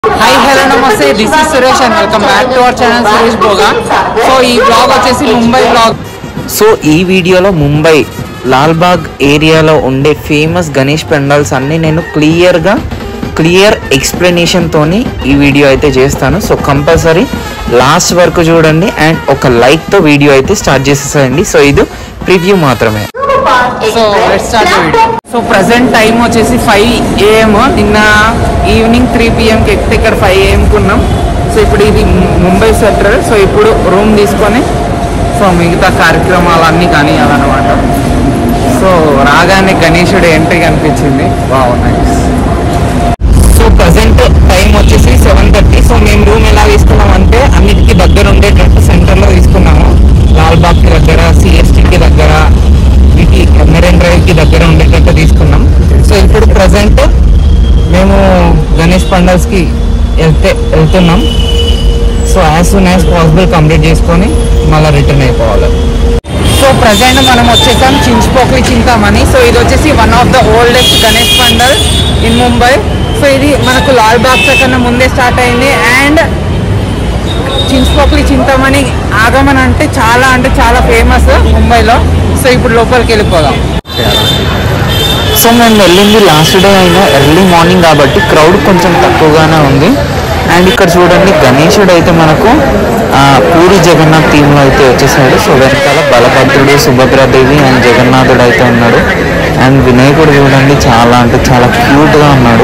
hi hello నమస్తే this is Suresh and welcome back to our channel Suresh Bhoga so ఈ blog వచ్చేసి Mumbai blog so ఈ వీడియోలో ముంబై లాల్బాగ్ ఏరియాలో ఉండే ఫేమస్ గణేష్ పెండల్స్ అన్ని నేను క్లియర్గా క్లియర్ ఎక్స్ప్లెనేషన్తోని ఈ వీడియో అయితే చేస్తాను సో కంపల్సరీ లాస్ట్ వరకు చూడండి అండ్ ఒక లైక్తో వీడియో అయితే స్టార్ట్ చేసేసేయండి సో ఇది ప్రివ్యూ మాత్రమే so let start video so present time వచ్చేసి ఫైవ్ ఏఎం నిన్న ఈవినింగ్ త్రీ పిఎంకి ఎక్కితే ఇక్కడ ఫైవ్ ఏఎంకి ఉన్నాం సో ఇప్పుడు ఇది ము- ముంబై సెంట్రల్ సో ఇప్పుడు రూమ్ తీసుకొని సో మిగతా కార్యక్రమాలు అన్నీ కానీ అదనమాట సో రాగానే గణేశుడు ఎంట్రీ కనిపించింది బాగున్నాయి సో ప్రజెంట్ టైం వచ్చేసి సెవెన్ థర్టీ సో మేము రూమ్ ఎలా తీసుకున్నాం అంటే అన్నిటికీ దగ్గర ఉండేటట్టు సెంటర్లో తీసుకున్నాము లాల్బాగ్కి దగ్గర సిఎస్టీకి దగ్గర వీటి మెరైన్ డ్రైవ్కి దగ్గర ఉండేటట్టు తీసుకున్నాం సో ఇప్పుడు ప్రజెంట్ మేము గణేష్ పండల్స్కి వెళ్తే వెళ్తున్నాం so as soon as possible complete చేసుకొని మళ్ళీ రిటర్న్ అయిపోవాలి సో ప్రజెంట్ మనం వచ్చేసాం చించుపోకలి చింతామణి సో ఇది వచ్చేసి one of the oldest Ganesh pandal in Mumbai so ఇది మనకు లాల్ బాగ్ కన్నా ముందే స్టార్ట్ అయింది అండ్ చించుపోకలి చింతామణి ఆగమన్ అంటే చాలా అంటే చాలా ఫేమస్ ముంబైలో సో ఇప్పుడు లోపలికి వెళ్ళిపోదాం సో మేము వెళ్ళింది లాస్ట్ డే అయినా ఎర్లీ మార్నింగ్ కాబట్టి క్రౌడ్ కొంచెం తక్కువగానే ఉంది అండ్ ఇక్కడ చూడండి గణేశుడు అయితే మనకు ఆ, పూరి జగన్నాథ్ థీమ్లో అయితే వచ్చేసాడు సో వెనకాల బలభద్రుడు సుభద్రాదేవి అండ్ జగన్నాథుడు అయితే ఉన్నాడు అండ్ వినాయకుడు చూడండి చాలా అంటే చాలా క్యూట్గా ఉన్నాడు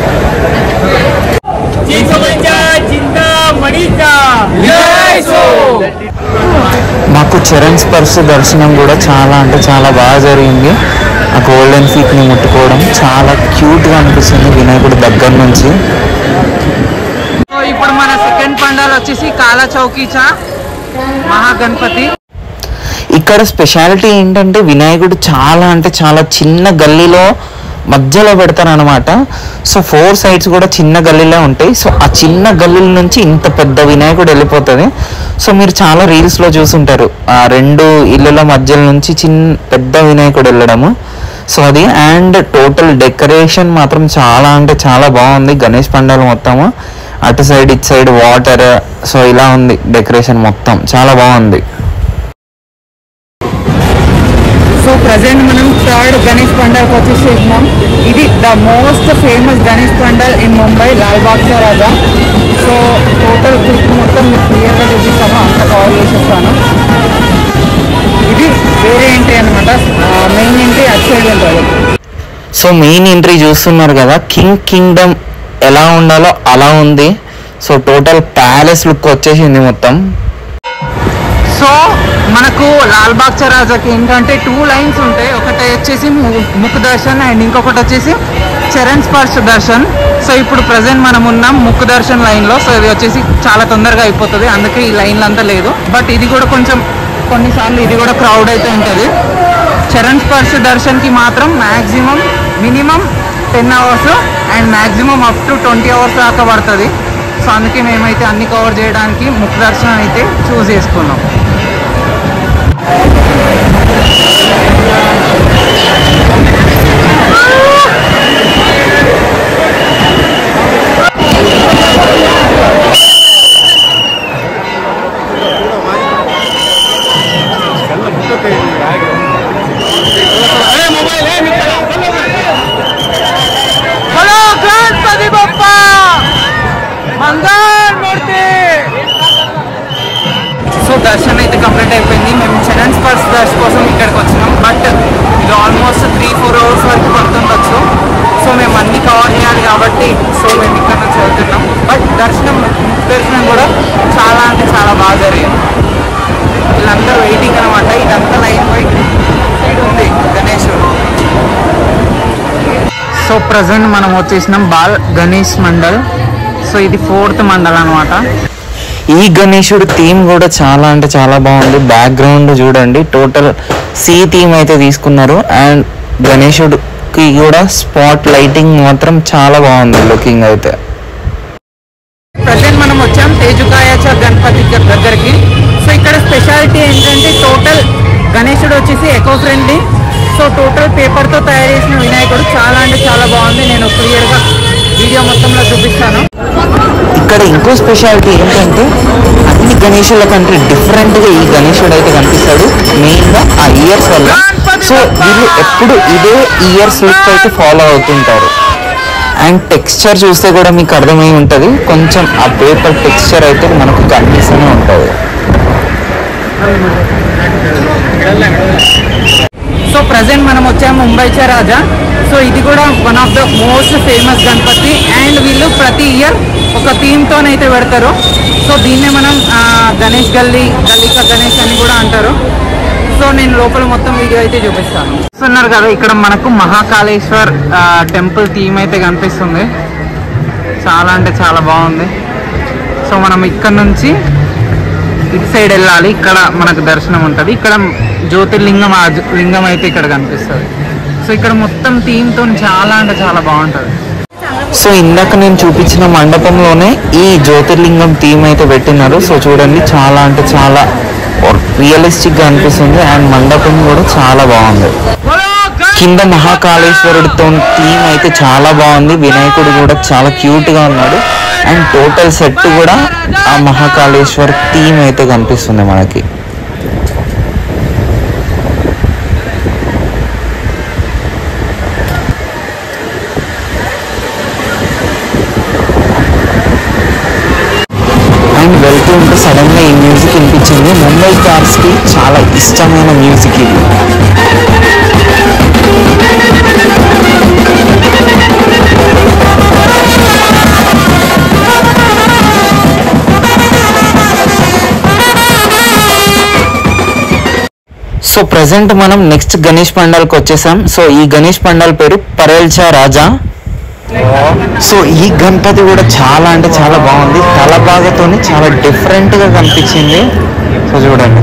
మాకు చరణ్ స్పర్శ దర్శనం కూడా చాలా అంటే చాలా బాగా జరిగింది ఆ గోల్డెన్ ఫీట్ని ముట్టుకోవడం చాలా క్యూట్గా అనిపిస్తుంది వినాయకుడు దగ్గర నుంచి సో ఇప్పుడు మన సెకండ్ పండాల్ వచ్చేసి కాలా చౌకీచా మహాగణపతి ఇక్కడ స్పెషాలిటీ ఏంటంటే వినాయకుడు చాలా అంటే చాలా చిన్న గల్లీలో మధ్యలో పెడతారనమాట సో ఫోర్ సైడ్స్ కూడా చిన్న గల్లీలో ఉంటాయి సో ఆ చిన్న గల్లీల నుంచి ఇంత పెద్ద వినాయకుడు వెళ్ళిపోతుంది సో మీరు చాలా రీల్స్లో చూసుంటారు ఆ రెండు ఇళ్ళల మధ్యలో నుంచి చిన్న పెద్ద వినాయకుడు వెళ్ళడము సో అది అండ్ టోటల్ డెకరేషన్ మాత్రం చాలా అంటే చాలా బాగుంది గణేష్ పండాలు మొత్తము అటు సైడ్ ఇటు సైడ్ వాటర్ సో ఇలా ఉంది డెకరేషన్ మొత్తం చాలా బాగుంది సో ప్రజెంట్ మనం థర్డ్ గణేష్ పండల్కి వచ్చేసి ఉన్నాం ఇది the most famous Ganesh pandal in Mumbai Lal Baug Raja so total clip మొత్తం మీకు క్లియర్గా చూపిస్తాను అంత కవర్ చేసేస్తాను ఇది వేరే ఎంట్రీ అనమాట మెయిన్ ఎంట్రీ అటు సైడ్ ఉంటుంది సో మెయిన్ ఎంట్రీ చూస్తున్నారు కదా కింగ్ కింగ్డమ్ ఎలా ఉండాలో అలా ఉంది సో టోటల్ ప్యాలెస్ లుక్ వచ్చేసింది మొత్తం సో మనకు లాల్ బాగ్ రాజాకి ఏంటంటే టూ లైన్స్ ఉంటాయి ఒకటి వచ్చేసి ము- ముఖ్ దర్శన్ అండ్ ఇంకొకటి వచ్చేసి చరణ్ స్పర్శ దర్శన్ సో ఇప్పుడు ప్రజెంట్ మనం ఉన్నాం ముఖ్ దర్శన్ లైన్లో సో ఇది వచ్చేసి చాలా తొందరగా అయిపోతుంది అందుకే ఈ లైన్లు అంతా లేదు బట్ ఇది కూడా కొంచెం కొన్నిసార్లు ఇది కూడా క్రౌడ్ అయితే ఉంటుంది చరణ్ స్పర్శ దర్శన్కి మాత్రం maximum minimum ten hours and maximum up to twenty hours దాకా పడుతుంది సో అందుకే మేమైతే అన్ని కవర్ చేయడానికి ముఖ దర్శనం అయితే చూస్ చేసుకున్నాం హలో గణపతి బప్ప మంగళ మూర్తి సో దర్శనం అయితే కంప్లీట్ అయిపోయింది మేము చరణ్ స్పర్శ దర్శ కోసం ఇక్కడికి వచ్చినాం బట్ ఇది ఆల్మోస్ట్ త్రీ ఫోర్ అవర్స్ వరకు పడుతుండొచ్చు సో మేము అన్ని కవర్ చేయాలి కాబట్టి సో మేము ఇక్కడ నుంచి వెళ్తున్నాం బట్ దర్శనం దర్శనం కూడా చాలా అంటే చాలా బాగా జరిగింది వీళ్ళందరూ వెయిటింగ్ అనమాట ఇదంతా లైన్ బై సైడ్ ఉంది గణేశుడు సో ప్రజెంట్ మనం వచ్చేసినాం బాల్ గణేష్ మండల్ సో ఇది ఫోర్త్ మండల్ అనమాట ఈ గణేశుడు థీమ్ కూడా చాలా అంటే చాలా బాగుంది బ్యాక్గ్రౌండ్ చూడండి టోటల్ సీ థీమ్ అయితే తీసుకున్నారు అండ్ గణేశుడికి కూడా స్పాట్ లైటింగ్ మాత్రం చాలా బాగుంది లుకింగ్ అయితే ప్రజెంట్ మనం వచ్చాం తేజుకాయాచ గణపతి గ- దగ్గరికి సో ఇక్కడ స్పెషాలిటీ ఏంటంటే టోటల్ గణేశుడు వచ్చేసి ఎకో ఫ్రెండ్లీ సో టోటల్ పేపర్తో తయారు చేసిన వినాయకుడు చాలా అంటే చాలా బాగుంది నేను క్లియర్గా వీడియో మొత్తంలో చూపిస్తాను ఇక్కడ ఇంకో స్పెషాలిటీ ఏంటంటే అన్ని గణేషుల కంటే డిఫరెంట్గా ఈ గణేశుడు అయితే కనిపిస్తాడు మెయిన్గా ఆ ఇయర్స్ వల్ల సో వీళ్ళు ఎప్పుడు ఇదే ఇయర్స్ లుక్ అయితే ఫాలో అవుతుంటారు అండ్ టెక్స్చర్ చూస్తే కూడా మీకు అర్థమై ఉంటుంది కొంచెం ఆ పేపర్ టెక్స్చర్ అయితే మనకు కనిపిస్తూనే ఉంటుంది సో ప్రజెంట్ మనం వచ్చాము ముంబై చే రాజా సో ఇది కూడా one of the most famous Ganapati and వీళ్ళు ప్రతి ఇయర్ ఒక థీమ్తోనైతే పెడతారు సో దీన్నే మనం ఆ, గణేష్ గల్లీ గల్లిక గణేష్ అని కూడా అంటారు సో నేను లోపల మొత్తం వీడియో అయితే చూపిస్తాను చూస్తున్నారు కదా ఇక్కడ మనకు మహాకాళేశ్వర్ టెంపుల్ థీమ్ అయితే కనిపిస్తుంది చాలా అంటే చాలా బాగుంది సో మనం ఇక్కడ నుంచి ఇటు సైడ్ వెళ్ళాలి ఇక్కడ మనకు దర్శనం ఉంటుంది ఇక్కడ జ్యోతిర్లింగం ఆ జ్యో- లింగం అయితే ఇక్కడ కనిపిస్తుంది సో ఇక్కడ మొత్తం థీమ్తో చాలా అంటే చాలా బాగుంటుంది సో ఇందాక నేను చూపించిన మండపంలోనే ఈ జ్యోతిర్లింగం థీమ్ అయితే పెట్టినారు సో చూడండి చాలా అంటే చాలా రియలిస్టిక్ గా అనిపిస్తుంది అండ్ మండపం కూడా చాలా బాగుంది కింద మహాకాళేశ్వరుడితో థీమ్ అయితే చాలా బాగుంది వినాయకుడు కూడా చాలా క్యూట్ గా ఉన్నాడు అండ్ టోటల్ సెట్ కూడా ఆ మహాకాళేశ్వర్ థీమ్ అయితే కనిపిస్తుంది మనకి అండ్ వెళ్తూ ఉంటే సడన్ గా ఈ మ్యూజిక్ వినిపించింది ముంబై కార్స్ కి చాలా ఇష్టమైన మ్యూజిక్ ఇది సో ప్రజెంట్ మనం నెక్స్ట్ గణేష్ పండాల్కి వచ్చేసాం సో ఈ గణేష్ పండాల్ పేరు పరేల్చా రాజా సో ఈ గణపతి కూడా చాలా అంటే చాలా బాగుంది తల భాగతోని చాలా డిఫరెంట్ గా కనిపించింది సో చూడండి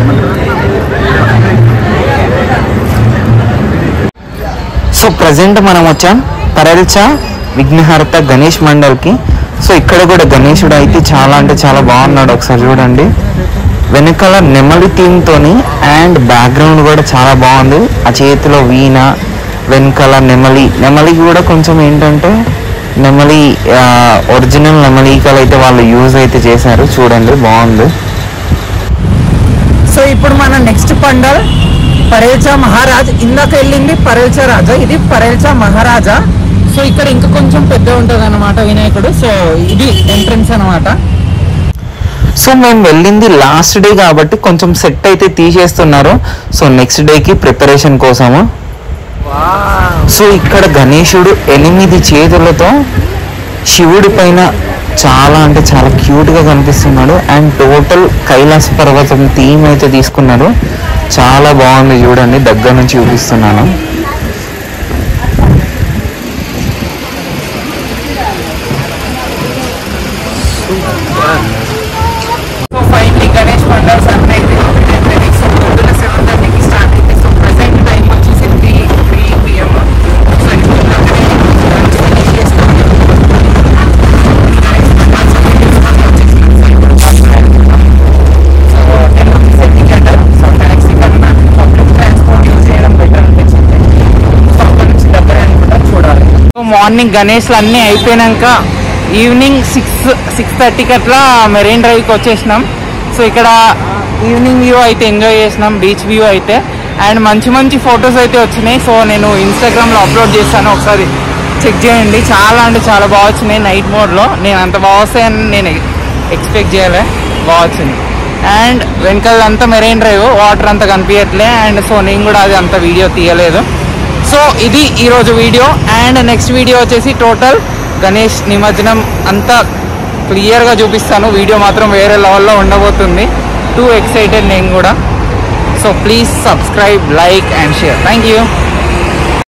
సో ప్రజెంట్ మనం వచ్చాం పరల్చా విఘ్నహర్త గణేష్ మండల్కి సో ఇక్కడ కూడా గణేశుడు అయితే చాలా అంటే చాలా బాగున్నాడు ఒకసారి చూడండి వెనకాల నెమలి థీమ్తోని అండ్ బ్యాక్గ్రౌండ్ కూడా చాలా బాగుంది ఆ చేతిలో వీణ వెనకాల నెమలి నెమలికి కూడా కొంచెం ఏంటంటే నెమలి ఒరిజినల్ నెమలికలు అయితే వాళ్ళు యూజ్ అయితే చేశారు చూడండి బాగుంది సో ఇప్పుడు మన నెక్స్ట్ పండల్ పరేల్చా మహారాజ్ ఇందాక వెళ్ళింది పరేల్చా రాజా ఇది పరేల్చా మహారాజా సో ఇక్కడ ఇంకా కొంచెం పెద్ద ఉంటుంది అనమాట వినాయకుడు సో ఇది ఎంట్రన్స్ అన్నమాట సో మేము వెళ్ళింది లాస్ట్ డే కాబట్టి కొంచెం సెట్ అయితే తీసేస్తున్నారు సో నెక్స్ట్ డేకి ప్రిపరేషన్ కోసము సో ఇక్కడ గణేశుడు ఎనిమిది చేతులతో శివుడి పైన చాలా అంటే చాలా క్యూట్ గా కనిపిస్తున్నాడు అండ్ టోటల్ కైలాస పర్వతం థీమ్ అయితే తీసుకున్నారు చాలా బాగుంది చూడండి దగ్గర నుంచి చూపిస్తున్నాను సో ఫైనలీ గణేష్ పండల్స్ అన్నీ అయితే సో పొద్దున సెవెన్ థర్టీకి స్టార్ట్ అయితే సో ప్రెసెంట్ టైం వచ్చేసి త్రీ త్రీ పిఎం సో ఇప్పుడు మార్నింగ్ గణేష్ అన్నీ అయిపోయినాక ఈవినింగ్ సిక్స్ సిక్స్ థర్టీకి అట్లా మెరైన్ డ్రైవ్కి వచ్చేసినాం సో ఇక్కడ ఈవినింగ్ వ్యూ అయితే ఎంజాయ్ చేసినాం బీచ్ వ్యూ అయితే అండ్ మంచి మంచి ఫొటోస్ అయితే వచ్చినాయి సో నేను ఇన్స్టాగ్రామ్లో అప్లోడ్ చేస్తాను ఒకసారి చెక్ చేయండి చాలా అంటే చాలా బాగా వచ్చినాయి నైట్ మోడ్లో నేను అంత బాగా వస్తాయని నేను ఎక్స్పెక్ట్ చేయలే బాగా వచ్చింది అండ్ వెనకాల అంతా మెరైన్ డ్రైవ్ వాటర్ అంతా కనిపించట్లే అండ్ సో నేను కూడా అది అంత వీడియో తీయలేదు సో ఇది ఈరోజు వీడియో అండ్ నెక్స్ట్ వీడియో వచ్చేసి టోటల్ గణేష్ నిమజ్జనం అంతా క్లియర్గా చూపిస్తాను వీడియో మాత్రం వేరే లెవెల్లో ఉండబోతుంది టూ ఎక్సైటెడ్ నేను కూడా so please subscribe like and share thank you